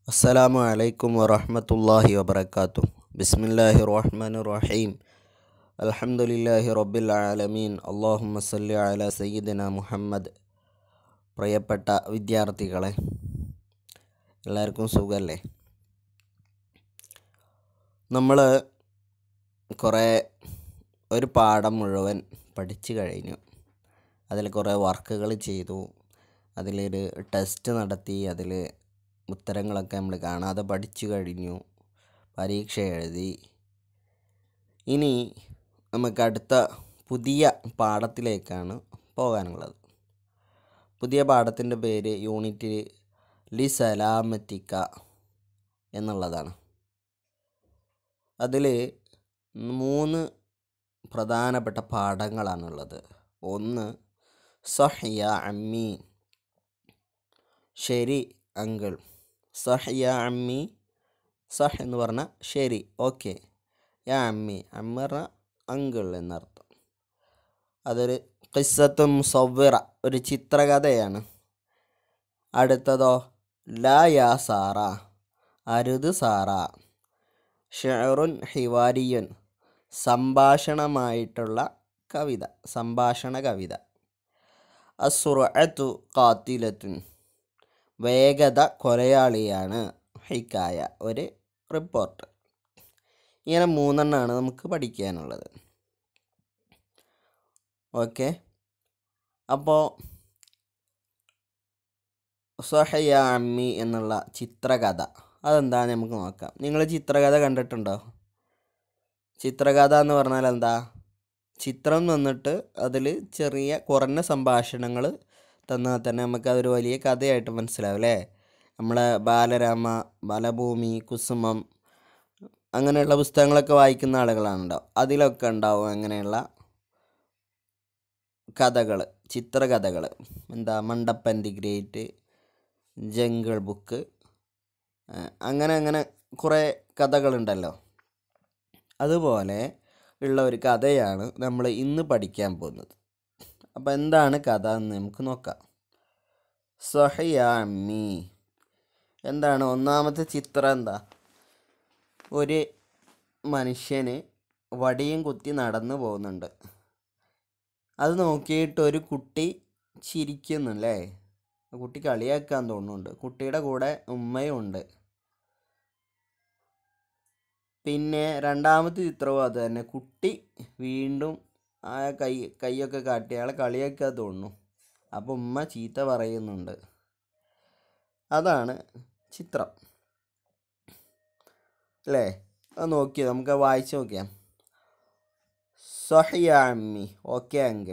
അസ്സലാമു അലൈക്കും വറഹ്മത്തുള്ളാഹി വബറകാതുഹു ബിസ്മില്ലാഹി റഹ്മാനിർ റഹീം അൽഹംദുലില്ലാഹി റബ്ബിൽ ആലമീൻ അല്ലാഹുമ്മ സല്ലി അലാ സയ്യിദിന മുഹമ്മദ് പ്രിയപ്പെട്ട വിദ്യാർത്ഥികളെ എല്ലാവർക്കും സുഖമല്ലേ നമ്മൾ കുറേ ഒരു പാഠം മുഴുവൻ പഠിച്ചു കഴിഞ്ഞു അതിൽ കുറേ വർക്കുകൾ ചെയ്തു അതിലൊരു ടെസ്റ്റ് നടത്തി അതിൽ ഉത്തരങ്ങളൊക്കെ നമ്മൾ കാണാതെ പഠിച്ചു കഴിഞ്ഞു പരീക്ഷ എഴുതി ഇനി നമുക്ക് അടുത്ത പുതിയ പാഠത്തിലേക്കാണ് പോകാനുള്ളത് പുതിയ പാഠത്തിൻ്റെ പേര് യൂണിറ്റ് ലി സലാമത്തിക്ക എന്നുള്ളതാണ് അതിൽ മൂന്ന് പ്രധാനപ്പെട്ട പാഠങ്ങളാണുള്ളത് ഒന്ന് സഹ്യ അമ്മി ശരി അങ്കിൾ സഹ് യാ അമ്മി സഹ് എന്ന് പറഞ്ഞാൽ ശരി ഓക്കെ യാ അമ്മി അമ്മ പറഞ്ഞാൽ അങ്കിൾ എന്നർത്ഥം അതൊരു കിസ്സത്തും സവ്വിറ ഒരു ചിത്രകഥയാണ് അടുത്തതോ ലാ യാ സാറ അരുത് സാറ ഷെറുൻ ഹിവാരിയുൻ സംഭാഷണമായിട്ടുള്ള കവിത സംഭാഷണ കവിത അസുറത്തു കാത്തിലത്തുൻ വേഗത കൊലയാളിയാണ് ഹിക്കായ ഒരു റിപ്പോർട്ട് ഇങ്ങനെ മൂന്നെണ്ണമാണ് നമുക്ക് പഠിക്കാനുള്ളത് ഓക്കെ അപ്പോൾ സൊഹയ അമ്മി എന്നുള്ള ചിത്രകഥ അതെന്താണെന്ന് നമുക്ക് നോക്കാം നിങ്ങൾ ചിത്രകഥ കണ്ടിട്ടുണ്ടോ ചിത്രകഥ എന്ന് പറഞ്ഞാൽ എന്താ ചിത്രം വന്നിട്ട് അതിൽ ചെറിയ കുറഞ്ഞ സംഭാഷണങ്ങൾ തന്നാൽ തന്നെ നമുക്ക് അതൊരു വലിയ കഥയായിട്ട് മനസ്സിലാവും അല്ലേ നമ്മളെ ബാലരാമ ബാലഭൂമി കുസുമം അങ്ങനെയുള്ള പുസ്തകങ്ങളൊക്കെ വായിക്കുന്ന ആളുകളാണുണ്ടാവും അതിലൊക്കെ ഉണ്ടാവും അങ്ങനെയുള്ള കഥകൾ ചിത്രകഥകൾ എന്താ മണ്ടപ്പൻ ദി ഗ്രേറ്റ് ജംഗിൾ ബുക്ക് അങ്ങനെ അങ്ങനെ കുറേ കഥകളുണ്ടല്ലോ അതുപോലെ ഉള്ള ഒരു കഥയാണ് നമ്മൾ ഇന്ന് പഠിക്കാൻ പോകുന്നത് അപ്പോൾ എന്താണ് കഥ എന്ന് നമുക്ക് നോക്കാം സഹയ അമ്മി എന്താണ് ഒന്നാമത്തെ ചിത്രം എന്താ ഒരു മനുഷ്യന് വടിയും കുത്തി നടന്നു പോകുന്നുണ്ട് അത് നോക്കിയിട്ട് ഒരു കുട്ടി ചിരിക്കുന്നുല്ലേ കുട്ടി കളിയാക്കാൻ തോന്നുന്നുണ്ട് കുട്ടിയുടെ കൂടെ ഉമ്മയും ഉണ്ട് പിന്നെ രണ്ടാമത്തെ ചിത്രവും അത് തന്നെ കുട്ടി വീണ്ടും ആ കൈ കൈയൊക്കെ കാട്ടി അയാളെ കളിയാക്കാൻ തോന്നുന്നു അപ്പോൾ ഉമ്മ ചീത്ത പറയുന്നുണ്ട് അതാണ് ചിത്രം അല്ലേ അത് നോക്കിയോ നമുക്ക് വായിച്ച് നോക്കിയാം സഹിയ അമ്മി ഓക്കെ അങ്കിൾ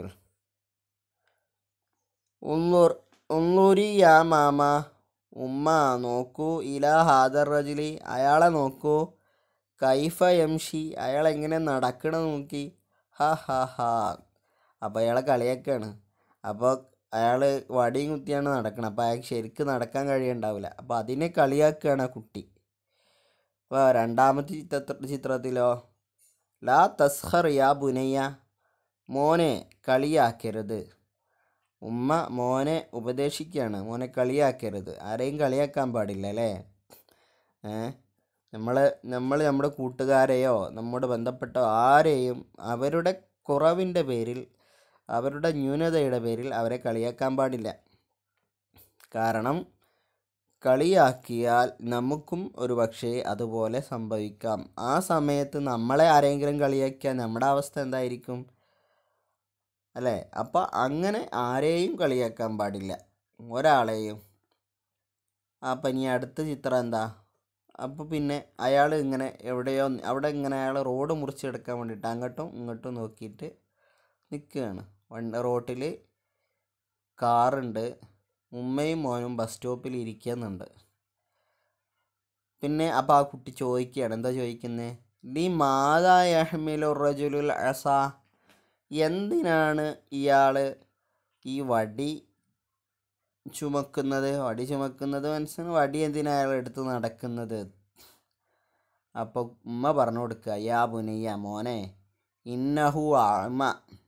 ഉന്നൂർ ഉന്നൂരി യാ മാമ ഉമ്മ നോക്കൂ ഇലാ ഹാദർ റജുലി അയാളെ നോക്കൂ കൈഫ എംഷി അയാൾ എങ്ങനെ നടക്കണം നോക്കി ഹാ ഹാ ഹാ അപ്പോൾ അയാളെ കളിയാക്കാണ് അപ്പോൾ അയാൾ വടിയും കുത്തിയാണ് നടക്കണം അപ്പോൾ അയാൾക്ക് ശരിക്കും നടക്കാൻ കഴിയുണ്ടാവില്ല അപ്പോൾ അതിനെ കളിയാക്കുകയാണ് ആ കുട്ടി അപ്പോൾ രണ്ടാമത്തെ ചിത്ര ചിത്രത്തിലോ ലാ തസ്ഹർ യാ ബുനയ്യ മോനെ കളിയാക്കരുത് ഉമ്മ മോനെ ഉപദേശിക്കുകയാണ് മോനെ കളിയാക്കരുത് ആരെയും കളിയാക്കാൻ പാടില്ല അല്ലേ ഏഹ് നമ്മൾ നമ്മൾ നമ്മുടെ കൂട്ടുകാരെയോ നമ്മുടെ ബന്ധപ്പെട്ട ആരെയും അവരുടെ കുറവിൻ്റെ പേരിൽ അവരുടെ ന്യൂനതയുടെ പേരിൽ അവരെ കളിയാക്കാൻ പാടില്ല കാരണം കളിയാക്കിയാൽ നമുക്കും ഒരു പക്ഷേ അതുപോലെ സംഭവിക്കാം ആ സമയത്ത് നമ്മളെ ആരെങ്കിലും കളിയാക്കിയാൽ നമ്മുടെ അവസ്ഥ എന്തായിരിക്കും അല്ലേ അപ്പം അങ്ങനെ ആരെയും കളിയാക്കാൻ പാടില്ല ഒരാളെയും അപ്പം ഇനി അടുത്ത ചിത്രം എന്താ അപ്പോൾ പിന്നെ അയാൾ ഇങ്ങനെ എവിടെയോ അവിടെ ഇങ്ങനെ അയാൾ റോഡ് മുറിച്ചെടുക്കാൻ വേണ്ടിയിട്ട് അങ്ങോട്ടും ഇങ്ങോട്ടും നോക്കിയിട്ട് നിൽക്കുകയാണ് വണ്ടി റോട്ടിൽ കാറുണ്ട് ഉമ്മയും മോനും ബസ് സ്റ്റോപ്പിൽ ഇരിക്കുന്നുണ്ട് പിന്നെ അപ്പോൾ ആ കുട്ടി ചോദിക്കുകയാണ് എന്താ ചോദിക്കുന്നത് ഡി മാതായഹ്മിലുറജുലുൽ അസ എന്തിനാണ് ഇയാൾ ഈ വടി ചുമക്കുന്നത് വടി ചുമക്കുന്നത് മനസ്സിന് വടി എന്തിനാ അയാൾ എടുത്ത് നടക്കുന്നത് അപ്പോൾ ഉമ്മ പറഞ്ഞു കൊടുക്കുക യാ പുനയ്യ മോനെ ഇന്നഹു ആമ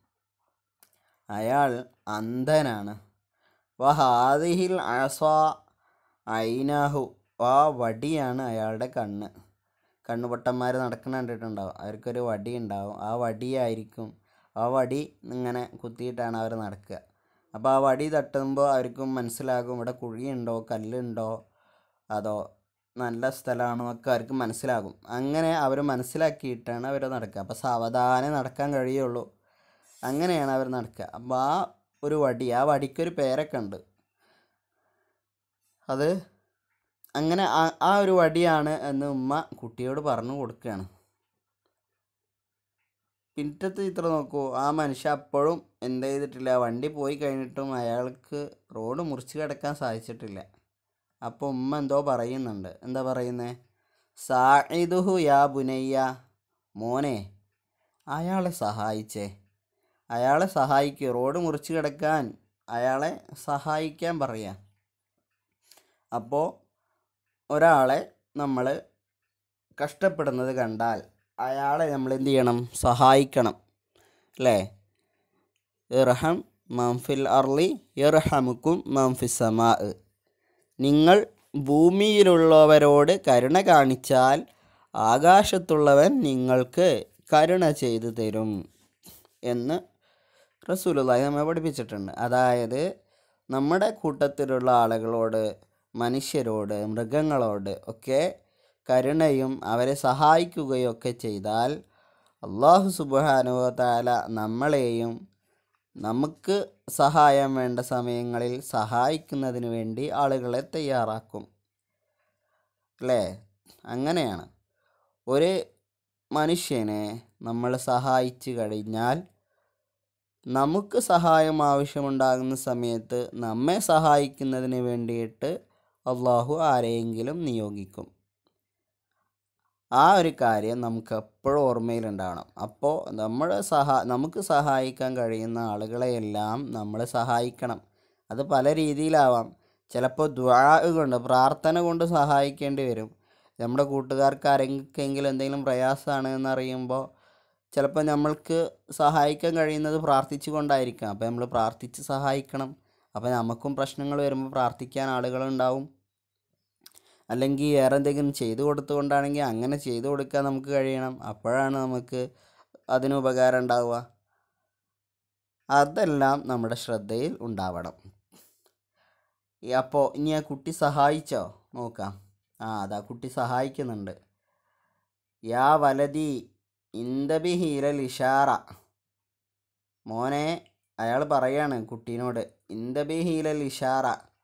അയാൾ അന്ധനാണ് വഹാദിഹിൽ അസ ഐനാഹു ആ വടിയാണ് അയാളുടെ കണ്ണ് കണ്ണുപൊട്ടന്മാർ നടക്കുന്ന കണ്ടിട്ടുണ്ടാവും അവർക്കൊരു വടി ഉണ്ടാവും ആ വടിയായിരിക്കും ആ വടി ഇങ്ങനെ കുത്തിയിട്ടാണ് അവർ നടക്കുക അപ്പോൾ ആ വടി തട്ടുമ്പോൾ അവർക്കും മനസ്സിലാകും ഇവിടെ കുഴിയുണ്ടോ കല്ലുണ്ടോ അതോ നല്ല സ്ഥലമാണോ ഒക്കെ അവർക്ക് മനസ്സിലാകും അങ്ങനെ അവർ മനസ്സിലാക്കിയിട്ടാണ് അവർ നടക്കുക അപ്പോൾ സാവധാനം നടക്കാൻ കഴിയുള്ളൂ അങ്ങനെയാണ് അവർ നടക്കുക അപ്പോൾ ആ ഒരു വടി ആ വടിക്കൊരു പേരൊക്കെ ഉണ്ട് അത് അങ്ങനെ ആ ആ ഒരു വടിയാണ് എന്ന് ഉമ്മ കുട്ടിയോട് പറഞ്ഞു കൊടുക്കുകയാണ് പിറ്റത്തെ ചിത്രം നോക്കൂ ആ മനുഷ്യ അപ്പോഴും എന്ത് ചെയ്തിട്ടില്ല വണ്ടി പോയി കഴിഞ്ഞിട്ടും അയാൾക്ക് റോഡ് മുറിച്ച് കിടക്കാൻ സാധിച്ചിട്ടില്ല അപ്പോൾ ഉമ്മ എന്തോ പറയുന്നുണ്ട് എന്താ പറയുന്നത് സായിദുഹു യാ ബുനയ്യ മോനെ അയാളെ സഹായിച്ചേ അയാളെ സഹായിക്കുക റോഡ് മുറിച്ച് കിടക്കാൻ അയാളെ സഹായിക്കാൻ പറയാം അപ്പോൾ ഒരാളെ നമ്മൾ കഷ്ടപ്പെടുന്നത് കണ്ടാൽ അയാളെ നമ്മൾ എന്ത് ചെയ്യണം സഹായിക്കണം അല്ലേ ഇർഹം മംഫിൽ അർലി ഇർഹമുക്കും മംഫി സമാ നിങ്ങൾ ഭൂമിയിലുള്ളവരോട് കരുണ കാണിച്ചാൽ ആകാശത്തുള്ളവൻ നിങ്ങൾക്ക് കരുണ ചെയ്തു തരും എന്ന് റസൂലുള്ളാഹി നമ്മെ പഠിപ്പിച്ചിട്ടുണ്ട് അതായത് നമ്മുടെ കൂട്ടത്തിലുള്ള ആളുകളോട് മനുഷ്യരോട് മൃഗങ്ങളോട് ഒക്കെ കരുണയും അവരെ സഹായിക്കുകയൊക്കെ ചെയ്താൽ അള്ളാഹു സുബാനുവ താല നമ്മളെയും നമുക്ക് സഹായം വേണ്ട സമയങ്ങളിൽ സഹായിക്കുന്നതിന് വേണ്ടി ആളുകളെ തയ്യാറാക്കും അല്ലേ അങ്ങനെയാണ് ഒരു മനുഷ്യനെ നമ്മൾ സഹായിച്ചു കഴിഞ്ഞാൽ നമുക്ക് സഹായം ആവശ്യമുണ്ടാകുന്ന സമയത്ത് നമ്മെ സഹായിക്കുന്നതിന് വേണ്ടിയിട്ട് അള്ളാഹു ആരെയെങ്കിലും നിയോഗിക്കും ആ ഒരു കാര്യം നമുക്ക് എപ്പോഴും ഓർമ്മയിലുണ്ടാവണം അപ്പോൾ നമ്മൾ സഹാ നമുക്ക് സഹായിക്കാൻ കഴിയുന്ന ആളുകളെയെല്ലാം നമ്മൾ സഹായിക്കണം അത് പല രീതിയിലാവാം ചിലപ്പോൾ ദ്വാ കൊണ്ട് പ്രാർത്ഥന കൊണ്ട് സഹായിക്കേണ്ടി വരും നമ്മുടെ കൂട്ടുകാർക്ക് ആരെങ്കിലും എന്തെങ്കിലും പ്രയാസമാണ് എന്നറിയുമ്പോൾ ചിലപ്പോൾ നമ്മൾക്ക് സഹായിക്കാൻ കഴിയുന്നത് പ്രാർത്ഥിച്ചു കൊണ്ടായിരിക്കാം അപ്പോൾ നമ്മൾ പ്രാർത്ഥിച്ച് സഹായിക്കണം അപ്പോൾ നമുക്കും പ്രശ്നങ്ങൾ വരുമ്പോൾ പ്രാർത്ഥിക്കാൻ ആളുകളുണ്ടാവും അല്ലെങ്കിൽ വേറെ എന്തെങ്കിലും ചെയ്തു കൊടുത്തുകൊണ്ടാണെങ്കിൽ അങ്ങനെ ചെയ്തു കൊടുക്കാൻ നമുക്ക് കഴിയണം അപ്പോഴാണ് നമുക്ക് അതിന് ഉപകാരം ഉണ്ടാവുക അതെല്ലാം നമ്മുടെ ശ്രദ്ധയിൽ ഉണ്ടാവണം ഈ അപ്പോൾ ഇനി ആ കുട്ടി സഹായിച്ചോ നോക്കാം ആ അതാ കുട്ടി സഹായിക്കുന്നുണ്ട് യാ വലതി ഇന്ദബി ഹീലൽ ഇഷാറ മോനെ അയാൾ പറയാണ് കുട്ടീനോട് ഇന്ദബി ഹീലൽ ഇഷാറ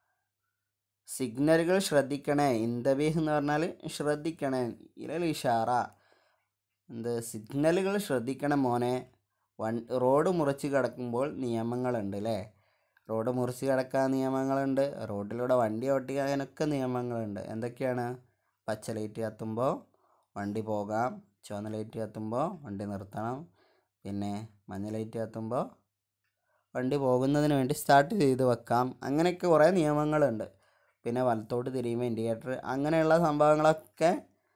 സിഗ്നലുകൾ ശ്രദ്ധിക്കണേ ഇന്ദബീഹ് എന്ന് പറഞ്ഞാൽ ശ്രദ്ധിക്കണേ ഇലൽ ഇഷാറ എന്ത് സിഗ്നലുകൾ ശ്രദ്ധിക്കണം മോനെ വൺ റോഡ് മുറിച്ച് കിടക്കുമ്പോൾ നിയമങ്ങളുണ്ട് അല്ലേ റോഡ് മുറിച്ച് കിടക്കാൻ നിയമങ്ങളുണ്ട് റോഡിലൂടെ വണ്ടി ഓട്ടിക്കാനൊക്കെ നിയമങ്ങളുണ്ട് എന്തൊക്കെയാണ് പച്ച ലൈറ്റ് കത്തുമ്പോൾ വണ്ടി പോകാം ചുവന്ന ലൈറ്റ് കത്തുമ്പോൾ വണ്ടി നിർത്തണം പിന്നെ മഞ്ഞ ലൈറ്റ് കത്തുമ്പോൾ വണ്ടി പോകുന്നതിന് വേണ്ടി സ്റ്റാർട്ട് ചെയ്ത് വെക്കാം അങ്ങനെയൊക്കെ കുറേ നിയമങ്ങളുണ്ട് പിന്നെ വലത്തോട്ട് തിരിയുമ്പോൾ ഇൻഡിക്കേറ്റർ അങ്ങനെയുള്ള സംഭവങ്ങളൊക്കെ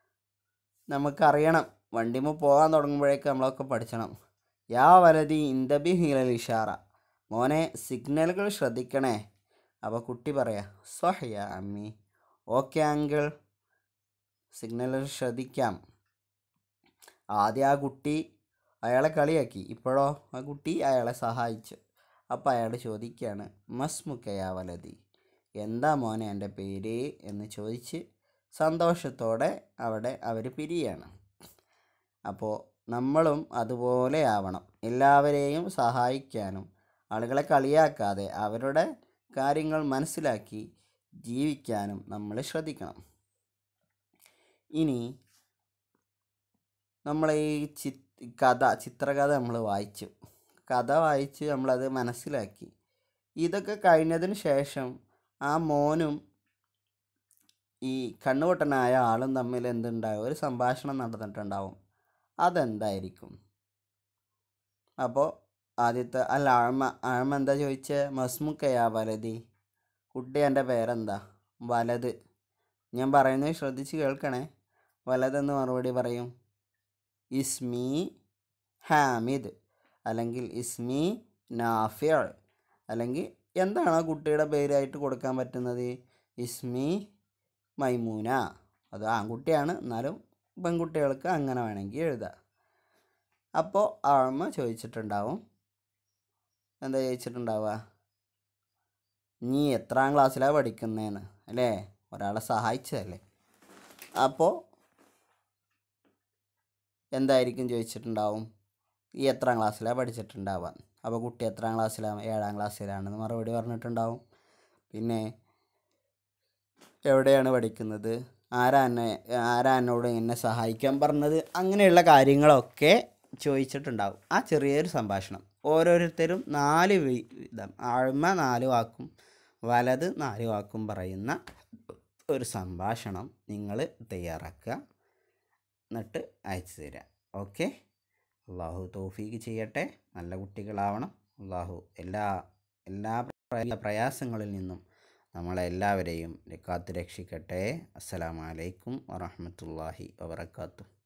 നമുക്കറിയണം വണ്ടിമ പോകാൻ തുടങ്ങുമ്പോഴേക്ക് നമ്മളൊക്കെ പഠിച്ചണം യാ വലതി ഇന്ദബി ഹീലൽ ഇഷാറ മോനെ സിഗ്നലുകൾ ശ്രദ്ധിക്കണേ അപ്പോൾ കുട്ടി പറയാ സ്വഹയ അമ്മി ഓക്കെ അങ്കിൾ സിഗ്നലുകൾ ശ്രദ്ധിക്കാം ആദ്യം ആ കുട്ടി അയാളെ കളിയാക്കി ഇപ്പോഴോ ആ കുട്ടി അയാളെ സഹായിച്ചു അപ്പോൾ അയാൾ ചോദിക്കുകയാണ് മസ്മുക്കയാ വലതി എന്താ മോനെ എൻ്റെ പേര് എന്ന് ചോദിച്ച് സന്തോഷത്തോടെ അവിടെ അവർ പിരിയാണ് അപ്പോൾ നമ്മളും അതുപോലെ ആവണം എല്ലാവരെയും സഹായിക്കാനും ആളുകളെ കളിയാക്കാതെ അവരുടെ കാര്യങ്ങൾ മനസ്സിലാക്കി ജീവിക്കാനും നമ്മൾ ശ്രദ്ധിക്കണം ഇനി നമ്മൾ ഈ ചി കഥ ചിത്രകഥ നമ്മൾ വായിച്ചു കഥ വായിച്ച് നമ്മളത് മനസ്സിലാക്കി ഇതൊക്കെ കഴിഞ്ഞതിന് ശേഷം ആ മോനും ഈ കണ്ണുപൊട്ടനായ ആളും തമ്മിൽ എന്തുണ്ടാവും ഒരു സംഭാഷണം നടന്നിട്ടുണ്ടാവും അതെന്തായിരിക്കും അപ്പോൾ ആദ്യത്തെ അല്ല ആഴ്മ ആഴ്മ എന്താ ചോദിച്ചത് മസ്മുക്കയാ വലതി കുട്ടി എൻ്റെ പേരെന്താ വലത് ഞാൻ പറയുന്നത് ശ്രദ്ധിച്ച് കേൾക്കണേ വലതെന്ന് മറുപടി പറയും ഇസ്മി ഹാമിദ് അല്ലെങ്കിൽ ഇസ്മി നാഫിയൾ അല്ലെങ്കിൽ എന്താണ് ആ കുട്ടിയുടെ പേരായിട്ട് കൊടുക്കാൻ പറ്റുന്നത് ഇസ്മി മൈമൂന അത് ആൺകുട്ടിയാണ് എന്നാലും പെൺകുട്ടികൾക്ക് അങ്ങനെ വേണമെങ്കിൽ എഴുതാം അപ്പോൾ ആഴ്മ ചോദിച്ചിട്ടുണ്ടാവും എന്താ ചോദിച്ചിട്ടുണ്ടാവുക നീ എത്രാം ക്ലാസ്സിലാണ് പഠിക്കുന്നതെന്ന് അല്ലേ ഒരാളെ സഹായിച്ചതല്ലേ അപ്പോൾ എന്തായിരിക്കും ചോദിച്ചിട്ടുണ്ടാവും ഈ എത്രാം ക്ലാസ്സിലാണ് പഠിച്ചിട്ടുണ്ടാവുക അപ്പോൾ കുട്ടി എത്രാം ക്ലാസ്സിലാണ് ഏഴാം ക്ലാസ്സിലാണെന്ന് മറുപടി പറഞ്ഞിട്ടുണ്ടാവും പിന്നെ എവിടെയാണ് പഠിക്കുന്നത് ആരാ എന്നെ ആരാ എന്നോട് എന്നെ സഹായിക്കാൻ പറഞ്ഞത് അങ്ങനെയുള്ള കാര്യങ്ങളൊക്കെ ചോദിച്ചിട്ടുണ്ടാവും ആ ചെറിയൊരു സംഭാഷണം ഓരോരുത്തരും നാല് വീതം ആഴ്മ നാല് വാക്കും വലത് നാല് വാക്കും പറയുന്ന ഒരു സംഭാഷണം നിങ്ങൾ തയ്യാറാക്കുക എന്നിട്ട് അയച്ചു തരിക ഓക്കെ അള്ളാഹു തൗഫീക്ക് ചെയ്യട്ടെ നല്ല കുട്ടികളാവണം അള്ളാഹു എല്ലാ എല്ലാ പ്ര- പ്രയാസങ്ങളിൽ നിന്നും നമ്മളെല്ലാവരെയും കാത്തു രക്ഷിക്കട്ടെ അസ്സലാമലൈക്കും വറഹമത്തല്ലാഹി വബർക്കാത്തു